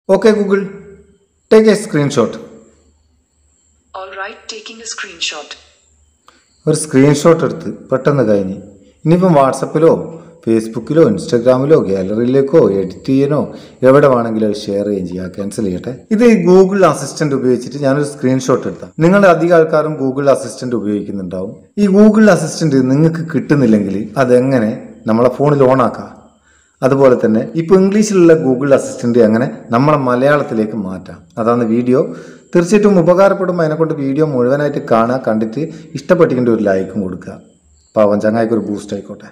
Okay, Google, take a screenshot. Alright, taking a screenshot. ഒരു screenshot എടുത്ത് പെട്ടെന്ന് കഴിഞ്ഞ് ഇനിയിപ്പം വാട്സപ്പിലോ ഫേസ്ബുക്കിലോ ഇൻസ്റ്റാഗ്രാമിലോ ഗാലറിയിലേക്കോ എഡിറ്റ് ചെയ്യാനോ എവിടെ വേണമെങ്കിലും അത് ഷെയർ ചെയ്യുകയും ചെയ്യാം ക്യാൻസൽ ചെയ്യട്ടെ ഇത് ഈ ഗൂഗിൾ അസിസ്റ്റന്റ് ഉപയോഗിച്ചിട്ട് ഞാനൊരു സ്ക്രീൻഷോട്ട് എടുത്താൽ നിങ്ങളുടെ അധികം ആൾക്കാരും ഗൂഗിൾ അസിസ്റ്റന്റ് ഉപയോഗിക്കുന്നുണ്ടാവും ഈ ഗൂഗിൾ അസിസ്റ്റന്റ് നിങ്ങൾക്ക് കിട്ടുന്നില്ലെങ്കിൽ അതെങ്ങനെ നമ്മളെ ഫോണിൽ ഓണാക്കാം അതുപോലെ തന്നെ ഇപ്പോൾ ഇംഗ്ലീഷിലുള്ള ഗൂഗിൾ അസിസ്റ്റന്റ് അങ്ങനെ നമ്മളെ മലയാളത്തിലേക്ക് മാറ്റാം അതാണ് വീഡിയോ തീർച്ചയായിട്ടും ഉപകാരപ്പെടുമ്പോൾ അതിനെക്കൊണ്ട് വീഡിയോ മുഴുവനായിട്ട് കാണുക കണ്ടിട്ട് ഇഷ്ടപ്പെട്ടിട്ടുണ്ട് ഒരു ലൈക്കും കൊടുക്കുക പാവം ചങ്ങായിക്ക് ഒരു ബൂസ്റ്റ് ആയിക്കോട്ടെ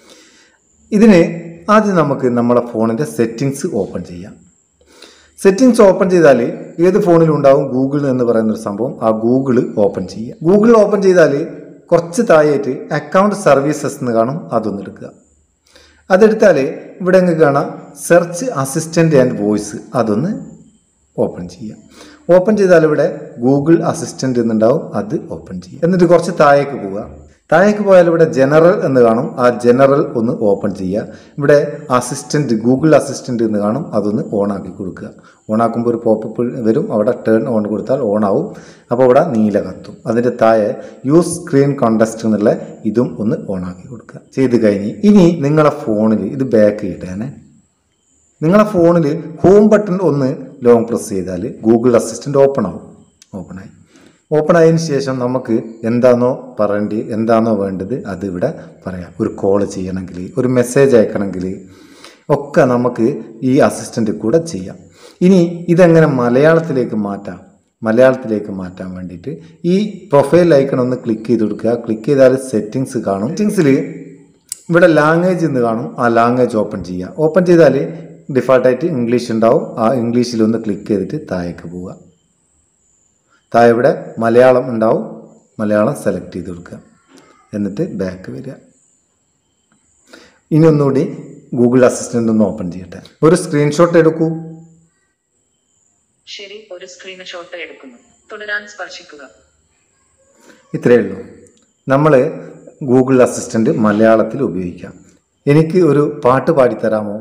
ഇതിന് ആദ്യം നമുക്ക് നമ്മളെ ഫോണിൻ്റെ സെറ്റിങ്സ് ഓപ്പൺ ചെയ്യാം സെറ്റിങ്സ് ഓപ്പൺ ചെയ്താൽ ഏത് ഫോണിലും ഉണ്ടാവും ഗൂഗിൾ എന്ന് പറയുന്ന ഒരു സംഭവം ആ ഗൂഗിൾ ഓപ്പൺ ചെയ്യുക ഗൂഗിൾ ഓപ്പൺ ചെയ്താൽ കുറച്ച് താഴെയായിട്ട് അക്കൗണ്ട് സർവീസസ് എന്ന് കാണും അതൊന്ന് എടുക്കുക അതെടുത്താൽ ഇവിടെ അങ്ങ് കാണാം സെർച്ച് അസിസ്റ്റൻ്റ് ആൻഡ് വോയിസ് അതൊന്ന് ഓപ്പൺ ചെയ്യാം ഓപ്പൺ ചെയ്താൽ ഇവിടെ ഗൂഗിൾ അസിസ്റ്റൻ്റ് എന്നുണ്ടാവും അത് ഓപ്പൺ ചെയ്യുക എന്നിട്ട് കുറച്ച് താഴേക്ക് പോവുക താഴേക്ക് പോയാൽ ഇവിടെ ജനറൽ എന്ന് കാണും ആ ജനറൽ ഒന്ന് ഓപ്പൺ ചെയ്യുക ഇവിടെ അസിസ്റ്റൻ്റ് ഗൂഗിൾ അസിസ്റ്റൻ്റ് എന്ന് കാണും അതൊന്ന് ഓൺ ആക്കി കൊടുക്കുക ഓൺ ആക്കുമ്പോൾ ഒരു പോപ്പപ്പ് വരും അവിടെ ടേൺ ഓൺ കൊടുത്താൽ ഓൺ ആവും അപ്പോൾ ഇവിടെ നീല കത്തും അതിൻ്റെ താഴെ യൂസ് സ്ക്രീൻ കോണ്ടസ്റ്റ് എന്നുള്ള ഇതും ഒന്ന് ഓൺ ആക്കി കൊടുക്കുക ചെയ്ത് കഴിഞ്ഞ് ഇനി നിങ്ങളെ ഫോണിൽ ഇത് ബാക്ക് ചെയ്തിട്ടേ നിങ്ങളെ ഫോണിൽ ഹോം ബട്ടൺ ഒന്ന് ലോങ് പ്രസ് ചെയ്താൽ ഗൂഗിൾ അസിസ്റ്റൻ്റ് ഓപ്പൺ ആവും ഓപ്പൺ ആയി ഓപ്പൺ ആയതിനു ശേഷം നമുക്ക് എന്താണോ പറയേണ്ടത് എന്താണോ വേണ്ടത് അത് ഇവിടെ പറയാം ഒരു കോൾ ചെയ്യണമെങ്കിൽ ഒരു മെസ്സേജ് അയക്കണമെങ്കിൽ ഒക്കെ നമുക്ക് ഈ അസിസ്റ്റൻ്റ് കൂടെ ചെയ്യാം ഇനി ഇതെങ്ങനെ മലയാളത്തിലേക്ക് മാറ്റാം മലയാളത്തിലേക്ക് മാറ്റാൻ വേണ്ടിയിട്ട് ഈ പ്രൊഫൈൽ ഐക്കൺ ഒന്ന് ക്ലിക്ക് ചെയ്ത് കൊടുക്കുക ക്ലിക്ക് ചെയ്താൽ സെറ്റിങ്സ് കാണും സെറ്റിങ്സിൽ ഇവിടെ ലാംഗ്വേജ് എന്ന് കാണും ആ ലാംഗ്വേജ് ഓപ്പൺ ചെയ്യുക ഓപ്പൺ ചെയ്താൽ ഡിഫാൾട്ടായിട്ട് ഇംഗ്ലീഷ് ഉണ്ടാവും ആ ഇംഗ്ലീഷിൽ ഒന്ന് ക്ലിക്ക് ചെയ്തിട്ട് താഴേക്ക് പോവുക താഴെ ഇവിടെ മലയാളം ഉണ്ടാവും മലയാളം സെലക്ട് ചെയ്ത് കൊടുക്കുക എന്നിട്ട് ബാക്ക് വരിക ഇനി ഒന്നുകൂടി ഗൂഗിൾ അസിസ്റ്റൻ്റ് ഒന്ന് ഓപ്പൺ ചെയ്യട്ടെ ഒരു സ്ക്രീൻഷോട്ട് എടുക്കൂ ശരി ഒരു സ്ക്രീൻഷോട്ട് എടുക്കുന്നു തുടരാൻ സ്പർശിക്കുക ഇത്രയേ ഉള്ളൂ നമ്മൾ ഗൂഗിൾ അസിസ്റ്റൻ്റ് മലയാളത്തിൽ ഉപയോഗിക്കാം എനിക്ക് ഒരു പാട്ട് പാടിത്തരാമോ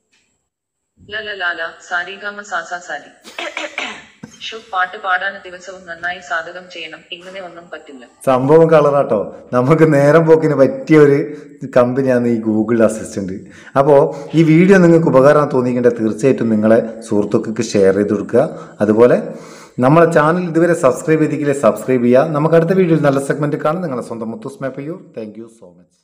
ലലലാല സാരിഗാമ സാസ സാരി ഷു പാട്ട് പാടാൻ ദിവസവും നന്നായി സാധകം ചെയ്യണം ഇങ്ങനെ ഒന്നും പറ്റില്ല സംഭവം കളറാട്ടോ നമുക്ക് നേരം പോക്കിന് പറ്റിയ ഒരു കമ്പനിയാണ് ഈ ഗൂഗിൾ അസിസ്റ്റന്റ് അപ്പോൾ ഈ വീഡിയോ നിങ്ങൾക്ക് ഉപകാരം തോന്നിക്കേണ്ട തീർച്ചയായിട്ടും നിങ്ങളെ സുഹൃത്തുക്കൾക്ക് ഷെയർ ചെയ്ത് കൊടുക്കുക അതുപോലെ നമ്മളെ ചാനൽ ഇതുവരെ സബ്സ്ക്രൈബ് ചെയ്തിട്ടില്ലേ സബ്സ്ക്രൈബ് ചെയ്യുക നമുക്ക് അടുത്ത വീഡിയോയിൽ നല്ല സെഗ്മെന്റ് കാണാം നിങ്ങളെ സ്വന്തം Muthoos Meppayur thank you so much